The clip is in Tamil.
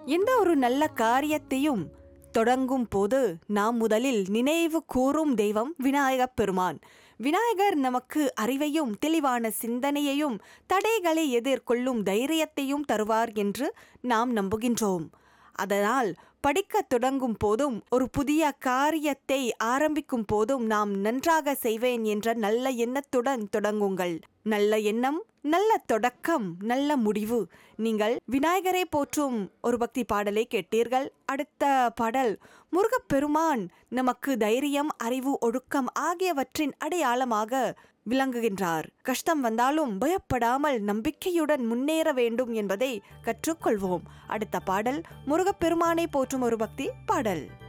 எந்த ஒரு நல்ல காரியத்தையும் தொடங்கும் போது நாம் முதலில் நினைவு கூறும் தெய்வம் விநாயகப் பெருமான் விநாயகர் நமக்கு அறிவையும் தெளிவான சிந்தனையையும் தடைகளை எதிர்கொள்ளும் தைரியத்தையும் தருவார் என்று நாம் நம்புகின்றோம் அதனால் படிக்கத் தொடங்கும் போதும் ஒரு புதிய காரியத்தை ஆரம்பிக்கும் போதும் நாம் நன்றாக செய்வேன் என்ற நல்ல எண்ணத்துடன் தொடங்குங்கள் நல்ல எண்ணம் நல்ல தொடக்கம் நல்ல முடிவு நீங்கள் விநாயகரை போற்றும் ஒரு பக்தி பாடலை கேட்டீர்கள் அடுத்த பாடல் முருகப்பெருமான் நமக்கு தைரியம் அறிவு ஒழுக்கம் ஆகியவற்றின் அடையாளமாக விளங்குகின்றார் கஷ்டம் வந்தாலும் பயப்படாமல் நம்பிக்கையுடன் முன்னேற வேண்டும் என்பதை கற்றுக்கொள்வோம் அடுத்த பாடல் முருகப்பெருமானை போற்றும் ஒரு பக்தி பாடல்